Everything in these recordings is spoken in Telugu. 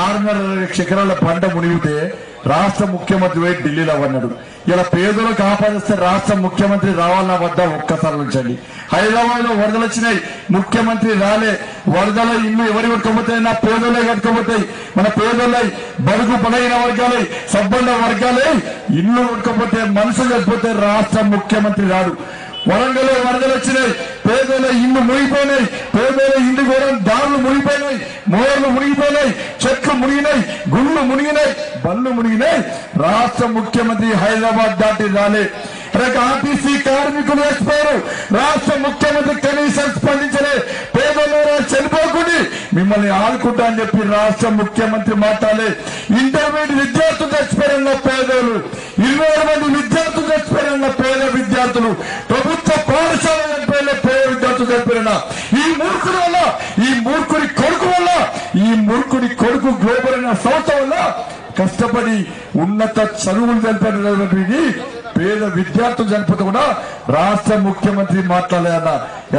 ఆరున్నర లక్ష ఎకరాల పంట మునిగితే రాష్ట్ర ముఖ్యమంత్రి పోయి ఢిల్లీలో అన్నాడు ఇలా పేదలకు ఆపాదిస్తే రాష్ట్ర ముఖ్యమంత్రి రావాలన్నా వద్ద ఒక్కసారి ఉంచండి హైదరాబాద్ లో వరదలు వచ్చినాయి ముఖ్యమంత్రి రాలే వరదల ఇల్లు ఎవరి కట్టుకోపోతాయి నా పేదలే కట్టుకోపోతాయి మన పేదలై బడుగు బలైన వర్గాలై సబ్బండ వర్గాలై ఇల్లు కట్టుకోపోతే మనుషులు చచ్చిపోతే రాష్ట్ర ముఖ్యమంత్రి రాడు వరంగల్ వరదలు వచ్చినాయి పేదల ఇల్లు మునిగిపోయినాయి పేదల ఇల్లు కూడా దారులు మునిగిపోయినాయి మోర్లు మునిగిపోయినాయి చెట్లు మునిగినాయి గుళ్ళు మునిగినాయి బళ్ళు మునిగినాయి రాష్ట్ర ముఖ్యమంత్రి హైదరాబాద్ దాటి రాలే రేపు ఆర్టీసీ కార్మికులు వేసిపోయారు రాష్ట్ర ముఖ్యమంత్రి కనీసం స్పందించలే పేదలు చనిపోకుండా మిమ్మల్ని ఆదుకుంటా అని చెప్పి రాష్ట్ర ముఖ్యమంత్రి మాట్లాడే ఇంటర్మీడియట్ విద్యార్థులు చచ్చిపోయారన్న పేదలు ఇరవై ఆరు మంది విద్యార్థులు చచ్చిపోయారన్న పేద విద్యార్థులు ప్రభుత్వ పాఠశాల చనిపోయిన పేద విద్యార్థులు చనిపోయిన ఈ మూర్ఖుడి వల్ల ఈ మూర్ఖుడి కొడుకు వల్ల ఈ మూర్ఖుడి కొడుకు గ్లోబల్ అయిన సంస్థ వల్ల కష్టపడి ఉన్నత చదువులు చనిపోయినటువంటి పేద విద్యార్థులు చనిపోతే కూడా రాష్ట్ర ముఖ్యమంత్రి మాట్లాడాలన్న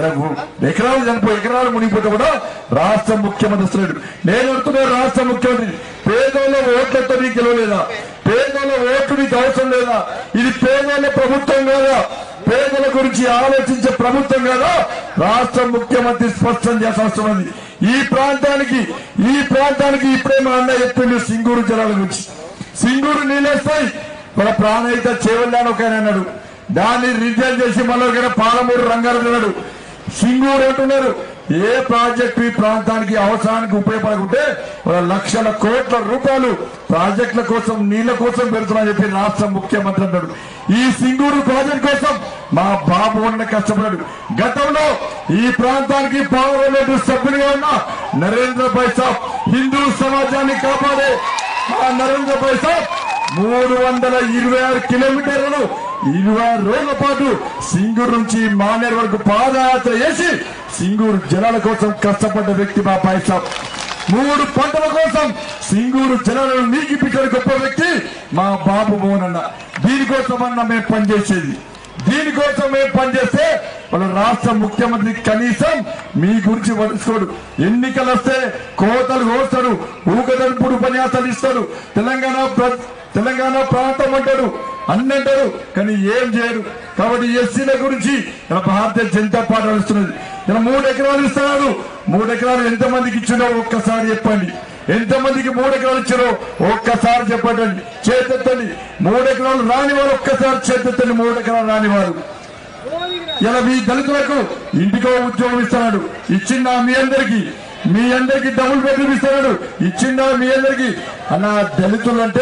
ఎకరాలు చనిపోయి ఎకరాలు మునిగిపోతే కూడా రాష్ట్ర ముఖ్యమంత్రి వస్తున్నాడు నేను అంటున్నా రాష్ట్ర ముఖ్యమంత్రి పేదోళ్ళ ఓట్లతో నీకు గెలవలేదా పేదోళ్ళ ఓట్లు నీకు అవసరం లేదా ఇది పేదోళ్ళ ప్రభుత్వం కాదా పేదల గురించి ఆలోచించే ప్రభుత్వం కదా రాష్ట్ర ముఖ్యమంత్రి స్పష్టం చేయాల్సిన అవసరం ఉంది ఈ ప్రాంతానికి ఈ ప్రాంతానికి ఇప్పుడే మా అన్న చెప్పిండు సింగూరు జలాల గురించి సింగూరు నీళ్ళేస్తాయి మన ప్రాణహిత చేవల్లాను ఒక ఆయన అన్నాడు దాన్ని రిజైన్ చేసి మళ్ళీ ఒక పాలమూరు రంగారెడ్డి అన్నాడు సింగూరు అంటున్నారు ఏ ప్రాజెక్టు ఈ ప్రాంతానికి అవసరానికి ఉపయోగపడకుంటే ఒక లక్షల కోట్ల రూపాయలు ప్రాజెక్టుల కోసం నీళ్ల కోసం పెడుతున్నా చెప్పి రాష్ట్ర ముఖ్యమంత్రి అన్నాడు ఈ సింగూరు ప్రాజెక్ట్ కోసం మా బాబు ఉన్న కష్టపడ్డాడు గతంలో ఈ ప్రాంతానికి పార్లమెంటు సభ్యునిగా ఉన్న నరేంద్ర భాయ్ సాబ్ హిందూ సమాజాన్ని కాపాడే మా నరేంద్ర భాయ్ సాబ్ మూడు వందల ఇరవై ఆరు కిలోమీటర్లను ఇరవై ఆరు రోజుల పాటు సింగూరు నుంచి మానేరు వరకు పాదయాత్ర చేసి సింగూరు జనాల కోసం కష్టపడ్డ వ్యక్తి మా భాయ్ సాబ్ మూడు పంటల కోసం సింగూరు జనాలను నీకిపించిన గొప్ప వ్యక్తి మా బాబు మోహన్ అన్న దీనికోసమన్నా మేము పనిచేసేది దీనికోసం మేము పనిచేస్తే మన రాష్ట్ర ముఖ్యమంత్రి కనీసం మీ గురించి పలుచుకోడు ఎన్నికలు వస్తే కోతలు కోస్తాడు ఊకదలుపుడు ఉపన్యాసాలు ఇస్తాడు తెలంగాణ ప్ర- తెలంగాణ ప్రాంతం అంటాడు అన్ని అంటాడు కానీ ఏం చేయరు కాబట్టి ఎస్సీల గురించి ఇలా భారతీయ జనతా పార్టీ ఇస్తున్నది ఇలా మూడు ఎకరాలు ఇస్తున్నాడు మూడు ఎకరాలు ఎంత మందికి ఇచ్చినో ఒక్కసారి చెప్పండి ఎంత మందికి మూడు ఎకరాలు ఇచ్చారో ఒక్కసారి చెప్పండి చేతెత్తండి మూడు ఎకరాలు రాని వారు ఒక్కసారి చేతెత్తండి మూడు ఎకరాలు రాని వారు ఇలా మీ దళితులకు ఇంటికో ఉద్యోగం ఇస్తున్నాడు ఇచ్చిందా మీ అందరికి మీ అందరికి డబుల్ బెడ్రూమ్ ఇస్తున్నాడు ఇచ్చిందా మీ అందరికి అన్న దళితులు అంటే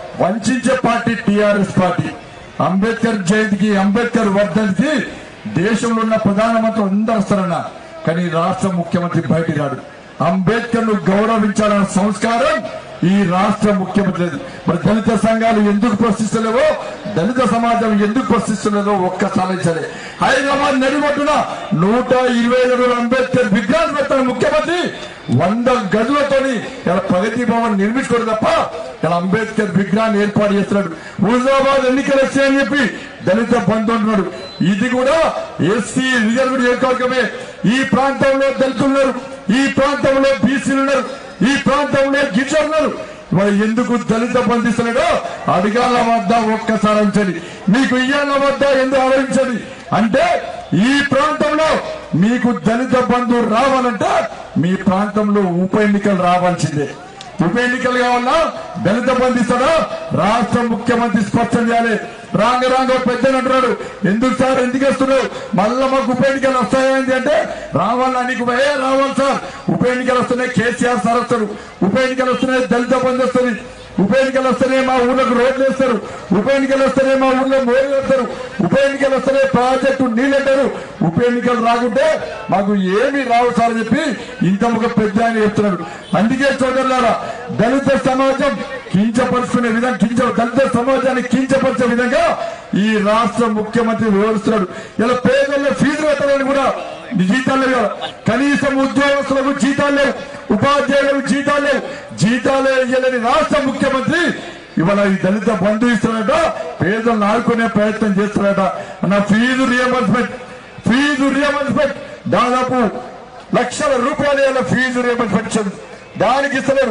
వంచే పార్టీ టిఆర్ఎస్ పార్టీ అంబేద్కర్ జయంతికి అంబేద్కర్ వర్ధంతికి దేశంలో ఉన్న ప్రధానమంత్రి అందరూ వస్తారన్న కానీ రాష్ట్ర ముఖ్యమంత్రి బయటికి రాడు అంబేద్కర్ ను గౌరవించాలన్న సంస్కారం ఈ రాష్ట్ర ముఖ్యమంత్రి లేదు. మరి దళిత సంఘాలు ఎందుకు ప్రశ్నిస్తలేవో దళిత సమాజం ఎందుకు ప్రశ్నిస్తలేదో ఒక్కసారి సరే హైదరాబాద్ నడిబొట్టున నూట ఇరవై ఏడు అంబేద్కర్ విగ్రహాలు పెట్టిన ముఖ్యమంత్రి వంద గదులతోని ఇలా ప్రగతి భవన్ నిర్మించుకోడు తప్ప ఇలా అంబేద్కర్ విగ్రహాన్ని ఏర్పాటు చేస్తున్నాడు హుజాబాద్ ఎన్నికలు వచ్చాయని చెప్పి దళిత బంధు అంటున్నాడు ఇది కూడా ఎస్సీ రిజర్వ్ నియోజకవర్గమే ఈ ప్రాంతంలో దళితులు ఉన్నారు ఈ ప్రాంతంలో బీసీలు ఉన్నారు ఈ ప్రాంతంలో గిరిజనులు ఉన్నారు మరి ఎందుకు దళిత బంధిస్తున్నాడో అధికారుల వద్ద ఒక్కసారి ఉంచండి మీకు ఇయ్యాల వద్ద ఎందుకు ఆలోచించండి అంటే ఈ ప్రాంతంలో మీకు దళిత బంధు రావాలంటే మీ ప్రాంతంలో ఉప ఎన్నికలు రావాల్సిందే ఉప ఎన్నికలు కావాలా దళిత బంధిస్తాడా రాష్ట్ర ముఖ్యమంత్రి స్పష్టం చేయాలి రాంగ రాంగ పెద్దని అంటున్నాడు ఎందుకు సార్ ఎందుకు వస్తున్నావు మళ్ళా మాకు ఉప ఎన్నికలు వస్తాయండి అంటే రావాలా నీకు ఏ రావాలి సార్ ఉప ఎన్నికలు వస్తున్నాయి కేసీఆర్ సార్ వస్తాడు ఉప ఎన్నికలు వస్తున్నాయి దళిత బంధు వస్తుంది ఉప ఎన్నికలు వస్తేనే మా ఊళ్ళకు రోడ్లు వేస్తారు ఉప ఎన్నికలు వస్తేనే మా ఊళ్ళో మోరు వేస్తారు ఉప ఎన్నికలు వస్తేనే ప్రాజెక్టు నీళ్ళు అంటారు ఉప ఎన్నికలు రాకుంటే మాకు ఏమీ రావు సార్ అని చెప్పి ఇంత ఒక పెద్ద ఆయన చెప్తున్నాడు అందుకే సోదరులారా దళిత సమాజం కించపరుచుకునే విధంగా కించ దళిత సమాజాన్ని కించపరిచే విధంగా ఈ రాష్ట్ర ముఖ్యమంత్రి వివరిస్తున్నాడు ఇలా పేదల్లో ఫీజు కట్టాలని కూడా జీతాలు లేవు కదా. కనీసం ఉద్యోగస్తులకు జీతాలు లేవు ఉపాధ్యాయులకు జీతాలు లేవు జీతాలు ఇవ్వలేని రాష్ట్ర ముఖ్యమంత్రి ఇవాళ ఈ దళిత బంధు ఇస్తున్నాడట పేదలను ఆడుకునే ప్రయత్నం చేస్తున్నాడట నా ఫీజు రియంబర్స్మెంట్ ఫీజు రియంబర్స్మెంట్ దాదాపు లక్షల రూపాయల ఫీజు రియంబర్స్మెంట్ ఇచ్చాడు దానికి ఇస్తలేరు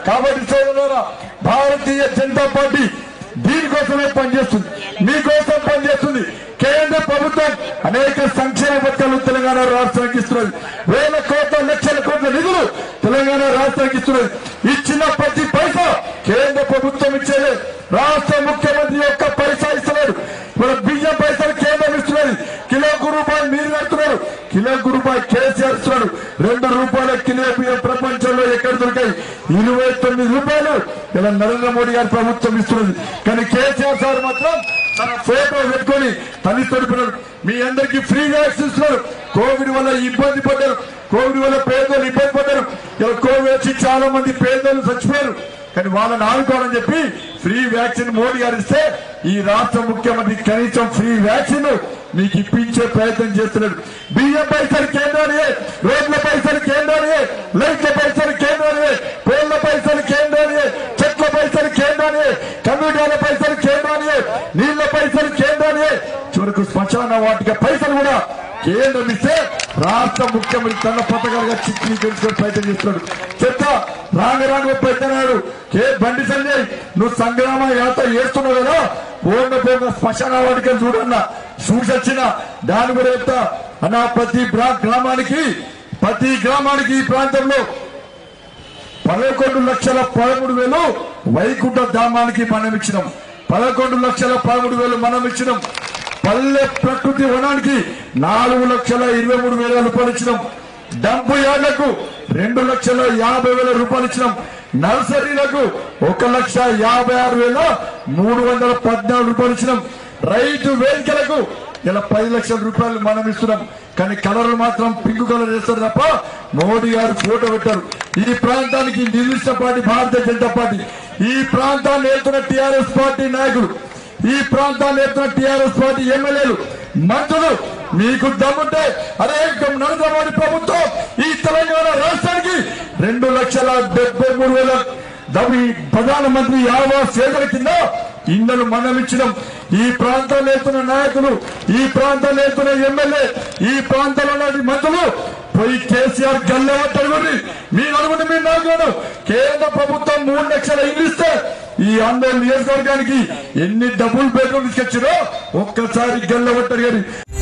కాబట్టి సోదరులారా భారతీయ జనతా పార్టీ దీనికోసమే పనిచేస్తుంది మీకోసం పనిచేస్తుంది కేంద్ర ప్రభుత్వం అనేక సంక్షేమ పథకాలు తెలంగాణ రాష్ట్రానికి ఇస్తున్నది వేల కోట్ల లక్షల కోట్ల నిధులు తెలంగాణ రాష్ట్రానికి ఇస్తున్నది ఇచ్చిన ప్రతి పైసా కేంద్ర ప్రభుత్వం ఇచ్చేది రాష్ట్ర ముఖ్యమంత్రి యొక్క పైసా ఇస్తున్నాడు మన బియ్యం పైసలు కేంద్రం ఇస్తున్నది కిలోకు రూపాయలు మీరు కడుతున్నారు కిలోకు రూపాయి కేసీఆర్ ఇస్తున్నాడు రెండు రూపాయల కిలో బియ్యం ప్రపంచంలో ఎక్కడ దొరికాయి ఇరవై తొమ్మిది రూపాయలు ఇలా నరేంద్ర మోడీ గారి ప్రభుత్వం ఇస్తున్నది కానీ కేసీఆర్ సార్ మాత్రం తన ఫోటో పెట్టుకొని తల్లి తడుపున్నాడు మీ అందరికీ ఫ్రీ వ్యాక్సిన్ ఇస్తున్నారు కోవిడ్ వల్ల ఇబ్బంది పడ్డారు కోవిడ్ వల్ల పేదలు ఇబ్బంది పడ్డారు ఇలా కోవిడ్ వచ్చి చాలా మంది పేదలు చచ్చిపోయారు కానీ వాళ్ళని ఆడుకోవాలని చెప్పి ఫ్రీ వ్యాక్సిన్ మోడీ గారు ఇస్తే ఈ రాష్ట్ర ముఖ్యమంత్రి కనీసం ఫ్రీ వ్యాక్సిన్ మీకు ఇప్పించే ప్రయత్నం చేస్తున్నాడు బియ్యం పైసలు కేంద్రానియే రోడ్ల పైసలు కేంద్రానియే లైట్ల పైసలు కేంద్రానియే పోళ్ల పైసలు కేంద్రానియే చెట్ల పైసలు కేంద్రానియే కమ్యూనిటీల పైసలు కేంద్రానియే నీళ్ల పైసలు కేంద్రానియే చివరకు శ్మశాన వాటిక పైసలు కూడా కేంద్రం ఇస్తే రాష్ట్ర ముఖ్యమంత్రి తన పథకాలుగా చిత్రీకరించుకునే ప్రయత్నం చేస్తున్నాడు చెత్త రాంగ రాంగ పెద్దనాడు కే బండి సంజయ్ నువ్వు సంగ్రామ యాత్ర చేస్తున్నావు కదా పోంగ పోంగ శ్మశాన వాటికలు చూడన్న చూసొచ్చిన దాని కూడా చెప్తా అన్న ప్రతి బ్రా- గ్రామానికి ప్రతి గ్రామానికి ఈ ప్రాంతంలో పదకొండు లక్షల పదమూడు వేలు వైకుంఠ ధామానికి మనం ఇచ్చినాం పదకొండు లక్షల పదమూడు వేలు మనం ఇచ్చినాం పల్లె ప్రకృతి వనానికి నాలుగు లక్షల ఇరవై మూడు వేల రూపాయలు ఇచ్చినాం డంపు యార్డులకు రెండు లక్షల యాభై వేల రూపాయలు ఇచ్చినాం నర్సరీలకు ఒక లక్ష యాభై ఆరు వేల మూడు వందల పద్నాలుగు రూపాయలు ఇచ్చినాం రైతు వేదికలకు ఇలా పది లక్షల రూపాయలు మనం ఇస్తున్నాం కానీ కలర్ మాత్రం పింక్ కలర్ వేస్తారు తప్ప మోడీ గారు ఫోటో పెట్టారు ఈ ప్రాంతానికి నిర్దిష్ట పార్టీ భారతీయ జనతా పార్టీ ఈ ప్రాంతాన్ని వెళ్తున్న టిఆర్ఎస్ పార్టీ నాయకులు ఈ ప్రాంతాన్ని వెళ్తున్న టిఆర్ఎస్ పార్టీ ఎమ్మెల్యేలు మంత్రులు మీకు దమ్ముంటే అదే నరేంద్ర మోడీ ప్రభుత్వం ఈ తెలంగాణ రాష్ట్రానికి రెండు లక్షల డెబ్బై మూడు వేల దవి ప్రధానమంత్రి ఆవాస్ యోజన కింద ఇళ్లను మనం ఇచ్చినాం ఈ ప్రాంతంలో వెళ్తున్న నాయకులు ఈ ప్రాంతంలో వెళ్తున్న ఎమ్మెల్యే ఈ ప్రాంతంలో ఉన్న మంత్రులు పోయి కేసీఆర్ గల్లె పట్టడుగురి మీరు అనుకుంటే మీరు నాకు కేంద్ర ప్రభుత్వం మూడు లక్షల ఇల్లు ఇస్తే ఈ ఆందోళన నియోజకవర్గానికి ఎన్ని డబుల్ బెడ్రూమ్ తీసుకొచ్చారో ఒక్కసారి గల్లె పట్టడు గారి